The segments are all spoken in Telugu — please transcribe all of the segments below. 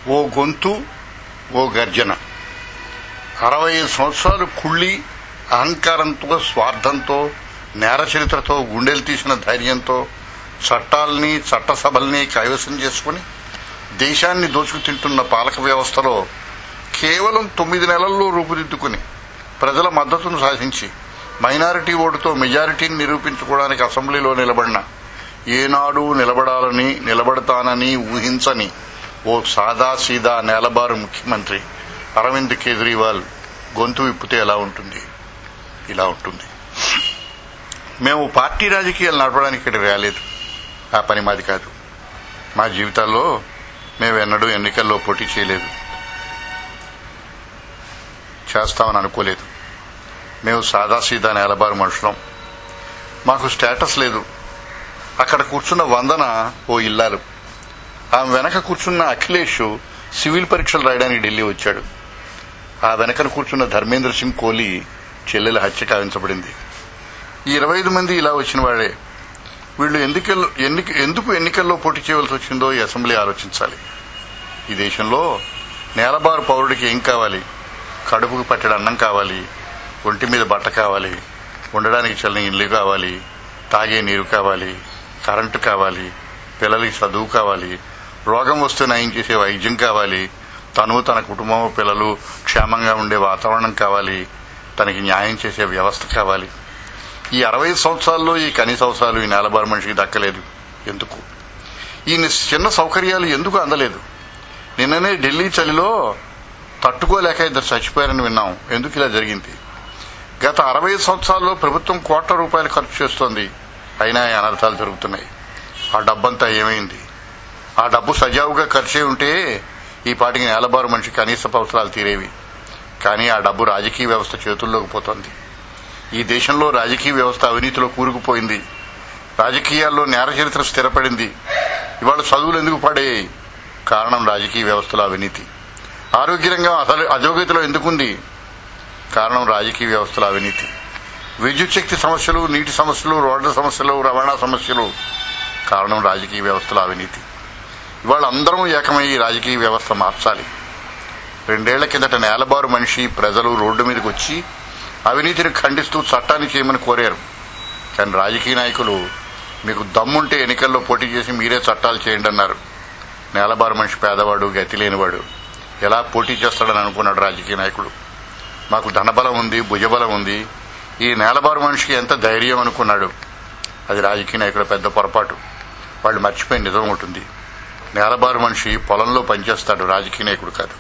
ఓ గొంతు ఓ గర్జన అరవై ఐదు సంవత్సరాలు కుళ్ళి అహంకారంతో స్వార్థంతో నేర చరిత్రతో గుండెలు తీసిన ధైర్యంతో చట్టాల్ని చట్టసభల్ని కైవసం చేసుకుని దేశాన్ని దోచుకు తింటున్న పాలక వ్యవస్థలో కేవలం తొమ్మిది నెలల్లో రూపుదిద్దుకుని ప్రజల మద్దతును సాధించి మైనారిటీ ఓటుతో మెజారిటీని నిరూపించుకోవడానికి అసెంబ్లీలో నిలబడిన ఏనాడు నిలబడాలని నిలబడతానని ఊహించని ఓ సాదా సీదా నేలబారు ముఖ్యమంత్రి అరవింద్ కేజ్రీవాల్ గొంతు విప్పితే ఎలా ఉంటుంది ఇలా ఉంటుంది మేము పార్టీ రాజకీయాలు నడపడానికి ఇక్కడ రాలేదు ఆ పని మాది కాదు మా జీవితాల్లో మేము ఎన్నడూ ఎన్నికల్లో పోటీ చేయలేదు చేస్తామని అనుకోలేదు మేము సాదాసీదా నేలబారు మనుషులం మాకు స్టేటస్ లేదు అక్కడ కూర్చున్న వందన ఓ ఇల్లాలు ఆమె వెనక కూర్చున్న అఖిలేష్ సివిల్ పరీక్షలు రాయడానికి ఢిల్లీ వచ్చాడు ఆ వెనకన కూర్చున్న ధర్మేంద్ర సింగ్ కోహ్లీ చెల్లెల హత్య కావించబడింది ఈ ఇరవై ఐదు మంది ఇలా వచ్చిన వాళ్లే వీళ్లు ఎన్నికల్లో ఎన్నిక ఎందుకు ఎన్నికల్లో పోటీ చేయవలసి వచ్చిందో ఈ అసెంబ్లీ ఆలోచించాలి ఈ దేశంలో నేలబారు పౌరుడికి ఏం కావాలి కడుపుకు పట్టెడు అన్నం కావాలి ఒంటి మీద బట్ట కావాలి ఉండడానికి చల్లని ఇల్లు కావాలి తాగే నీరు కావాలి కరెంటు కావాలి పిల్లలకి చదువు కావాలి రోగం వస్తే నయం చేసే వైద్యం కావాలి తను తన కుటుంబం పిల్లలు క్షేమంగా ఉండే వాతావరణం కావాలి తనకి న్యాయం చేసే వ్యవస్థ కావాలి ఈ అరవై సంవత్సరాల్లో ఈ కనీస అవసరాలు ఈ నేలబారు మనిషికి దక్కలేదు ఎందుకు ఈ చిన్న సౌకర్యాలు ఎందుకు అందలేదు నిన్ననే ఢిల్లీ చలిలో తట్టుకోలేక ఇద్దరు చచ్చిపోయారని విన్నాం ఎందుకు ఇలా జరిగింది గత అరవై సంవత్సరాల్లో ప్రభుత్వం కోట్ల రూపాయలు ఖర్చు చేస్తోంది అయినా ఈ అనర్థాలు జరుగుతున్నాయి ఆ డబ్బంతా ఏమైంది ఆ డబ్బు సజావుగా ఖర్చే ఉంటే ఈ పాటికి నేలబారు మనిషి కనీస అవసరాలు తీరేవి కానీ ఆ డబ్బు రాజకీయ వ్యవస్థ చేతుల్లోకి పోతోంది ఈ దేశంలో రాజకీయ వ్యవస్థ అవినీతిలో కూరుకుపోయింది రాజకీయాల్లో నేర చరిత్ర స్థిరపడింది ఇవాళ చదువులు ఎందుకు పడేయాయి కారణం రాజకీయ వ్యవస్థలో అవినీతి ఆరోగ్య రంగం అసలు అధోగతిలో ఎందుకుంది కారణం రాజకీయ వ్యవస్థల అవినీతి విద్యుత్ శక్తి సమస్యలు నీటి సమస్యలు రోడ్ల సమస్యలు రవాణా సమస్యలు కారణం రాజకీయ వ్యవస్థల అవినీతి ఇవాళ అందరం ఏకమై ఈ రాజకీయ వ్యవస్థ మార్చాలి రెండేళ్ల కిందట నేలబారు మనిషి ప్రజలు రోడ్డు మీదకి వచ్చి అవినీతిని ఖండిస్తూ చట్టాన్ని చేయమని కోరారు కానీ రాజకీయ నాయకులు మీకు దమ్ముంటే ఎన్నికల్లో పోటీ చేసి మీరే చట్టాలు చేయండి అన్నారు నేలబారు మనిషి పేదవాడు గతి లేనివాడు ఎలా పోటీ చేస్తాడని అనుకున్నాడు రాజకీయ నాయకుడు మాకు ధనబలం ఉంది భుజబలం ఉంది ఈ నేలబారు మనిషికి ఎంత ధైర్యం అనుకున్నాడు అది రాజకీయ నాయకుల పెద్ద పొరపాటు వాళ్ళు మర్చిపోయి నిజం ఉంటుంది నేలబారు మనిషి పొలంలో పనిచేస్తాడు రాజకీయ నాయకుడు కాదు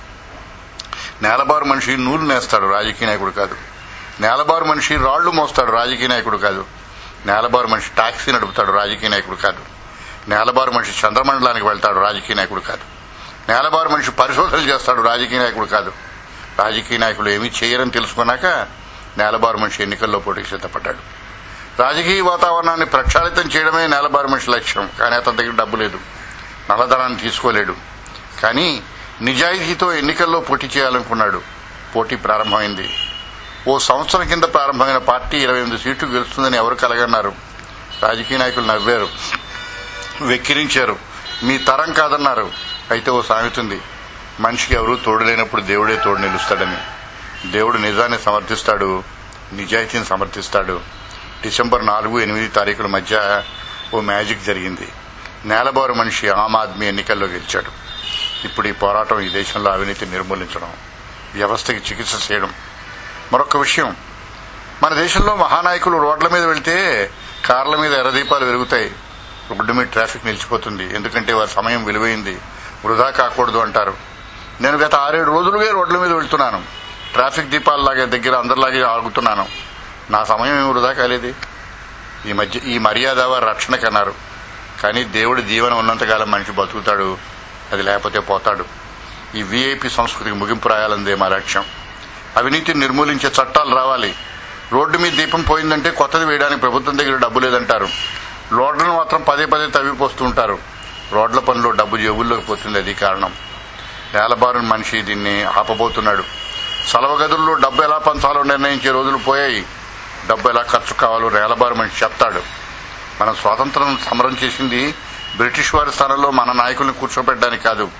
నేలబారు మనిషి నూలు నేస్తాడు రాజకీయ నాయకుడు కాదు నేలబారు మనిషి రాళ్లు మోస్తాడు రాజకీయ నాయకుడు కాదు నేలబారు మనిషి టాక్సీ నడుపుతాడు రాజకీయ నాయకుడు కాదు నేలబారు మనిషి చంద్రమండలానికి వెళ్తాడు రాజకీయ నాయకుడు కాదు నేలబారు మనిషి పరిశోధనలు చేస్తాడు రాజకీయ నాయకుడు కాదు రాజకీయ నాయకులు ఏమీ చేయరని తెలుసుకున్నాక నేలబారు మనిషి ఎన్నికల్లో పోటీకి సిద్ధపడ్డాడు రాజకీయ వాతావరణాన్ని ప్రక్షాళితం చేయడమే నేలబారు మనిషి లక్ష్యం కానీ అతని దగ్గర డబ్బు లేదు నల్లధనాన్ని తీసుకోలేడు కానీ నిజాయితీతో ఎన్నికల్లో పోటీ చేయాలనుకున్నాడు పోటీ ప్రారంభమైంది ఓ సంవత్సరం కింద ప్రారంభమైన పార్టీ ఇరవై ఎనిమిది సీట్లు గెలుస్తుందని ఎవరు కలగన్నారు రాజకీయ నాయకులు నవ్వారు వెక్కిరించారు మీ తరం కాదన్నారు అయితే ఓ సామెత ఉంది మనిషికి ఎవరూ తోడు లేనప్పుడు దేవుడే తోడు నిలుస్తాడని దేవుడు నిజాన్ని సమర్థిస్తాడు నిజాయితీని సమర్థిస్తాడు డిసెంబర్ నాలుగు ఎనిమిది తారీఖుల మధ్య ఓ మ్యాజిక్ జరిగింది నేలబారు మనిషి ఆమ్ ఆద్మీ ఎన్నికల్లో గెలిచాడు ఇప్పుడు ఈ పోరాటం ఈ దేశంలో అవినీతిని నిర్మూలించడం వ్యవస్థకి చికిత్స చేయడం మరొక విషయం మన దేశంలో మహానాయకులు రోడ్ల మీద వెళ్తే కార్ల మీద ఎర్రదీపాలు వెలుగుతాయి రోడ్డు మీద ట్రాఫిక్ నిలిచిపోతుంది ఎందుకంటే వారి సమయం విలువైంది వృధా కాకూడదు అంటారు నేను గత ఆరేడు రోజులుగా రోడ్ల మీద వెళ్తున్నాను ట్రాఫిక్ దీపాలలాగే దగ్గర అందరిలాగే ఆగుతున్నాను నా సమయం ఏమి వృధా కాలేదు ఈ మధ్య ఈ మర్యాద వారి రక్షణకి అన్నారు కానీ దేవుడి దీవెన ఉన్నంతకాలం మనిషి బతుకుతాడు అది లేకపోతే పోతాడు ఈ వీఐపీ సంస్కృతికి ముగింపు రాయాలందే మా లక్ష్యం అవినీతిని నిర్మూలించే చట్టాలు రావాలి రోడ్డు మీద దీపం పోయిందంటే కొత్తది వేయడానికి ప్రభుత్వం దగ్గర డబ్బు లేదంటారు రోడ్లను మాత్రం పదే పదే తవ్విపోస్తూ ఉంటారు రోడ్ల పనిలో డబ్బు జేబుల్లోకి పోతుంది అది కారణం నేలబారు మనిషి దీన్ని ఆపబోతున్నాడు సెలవు గదుల్లో డబ్బు ఎలా పంచాలో నిర్ణయించే రోజులు పోయాయి డబ్బు ఎలా ఖర్చు కావాలో నేలబారు మనిషి చెప్తాడు మనం స్వాతంత్రం సమరం చేసింది బ్రిటిష్ వారి స్థానంలో మన నాయకుల్ని కూర్చోబెట్టడానికి కాదు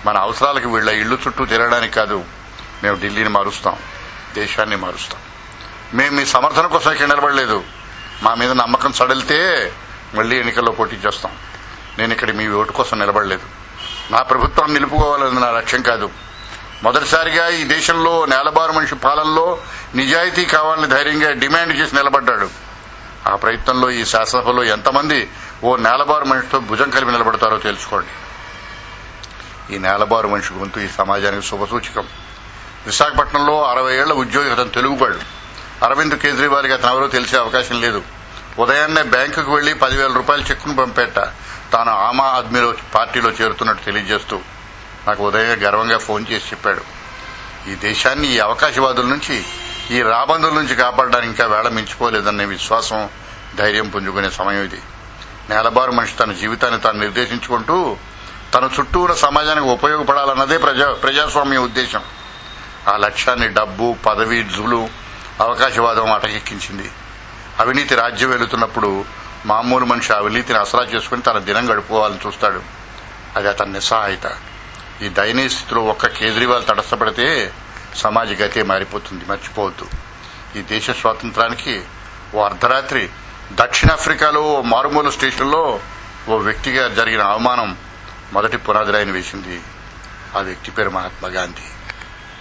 మన అవసరాలకు వీళ్ళ ఇళ్లు చుట్టూ తిరగడానికి కాదు మేము ఢిల్లీని మారుస్తాం దేశాన్ని మారుస్తాం మేము మీ సమర్థన కోసం ఇక్కడ నిలబడలేదు మా మీద నమ్మకం సడలితే మళ్ళీ ఎన్నికల్లో పోటీ చేస్తాం నేను ఇక్కడ మీ ఓటు కోసం నిలబడలేదు నా ప్రభుత్వం నిలుపుకోవాలన్నది నా లక్ష్యం కాదు మొదటిసారిగా ఈ దేశంలో నేలబారు మనిషి పాలనలో నిజాయితీ కావాలని ధైర్యంగా డిమాండ్ చేసి నిలబడ్డాడు ఆ ప్రయత్నంలో ఈ శాసనసభలో ఎంతమంది ఓ నేలబారు మనిషితో భుజం కలిపి నిలబడతారో తెలుసుకోండి ఈ నేలబారు మనిషి గొంతు ఈ సమాజానికి శుభసూచకం విశాఖపట్నంలో అరవై ఏళ్ల ఉద్యోగి అతను తెలుగువాడు అరవింద్ కేజ్రీవాల్కి అతను ఎవరో తెలిసే అవకాశం లేదు ఉదయాన్నే బ్యాంకుకు వెళ్లి పదివేల రూపాయల చెక్కును పంపేట తాను ఆమ్ ఆద్మీలో పార్టీలో చేరుతున్నట్టు తెలియజేస్తూ నాకు ఉదయం గర్వంగా ఫోన్ చేసి చెప్పాడు ఈ దేశాన్ని ఈ అవకాశవాదుల నుంచి ఈ రాబందుల నుంచి కాపాడడానికి ఇంకా వేళ మించిపోలేదనే విశ్వాసం ధైర్యం పుంజుకునే సమయం ఇది నేలబారు మనిషి తన జీవితాన్ని తాను నిర్దేశించుకుంటూ తన చుట్టూ ఉన్న సమాజానికి ఉపయోగపడాలన్నదే ప్రజా ప్రజాస్వామ్య ఉద్దేశం ఆ లక్ష్యాన్ని డబ్బు పదవి జులు అవకాశవాదం అటకెక్కించింది అవినీతి రాజ్యం వెళుతున్నప్పుడు మామూలు మనిషి అవినీతిని అసరా చేసుకుని తన దినం గడుపుకోవాలని చూస్తాడు అది అతని నిస్సహాయత ఈ దయనీయ స్థితిలో ఒక్క కేజ్రీవాల్ తటస్థపడితే సమాజ గతే మారిపోతుంది మర్చిపోవద్దు ఈ దేశ స్వాతంత్రానికి ఓ అర్ధరాత్రి దక్షిణాఫ్రికాలో ఓ మారుమూల స్టేషన్లో ఓ వ్యక్తిగా జరిగిన అవమానం మొదటి పునాదిరాయిని వేసింది ఆ వ్యక్తి పేరు మహాత్మా గాంధీ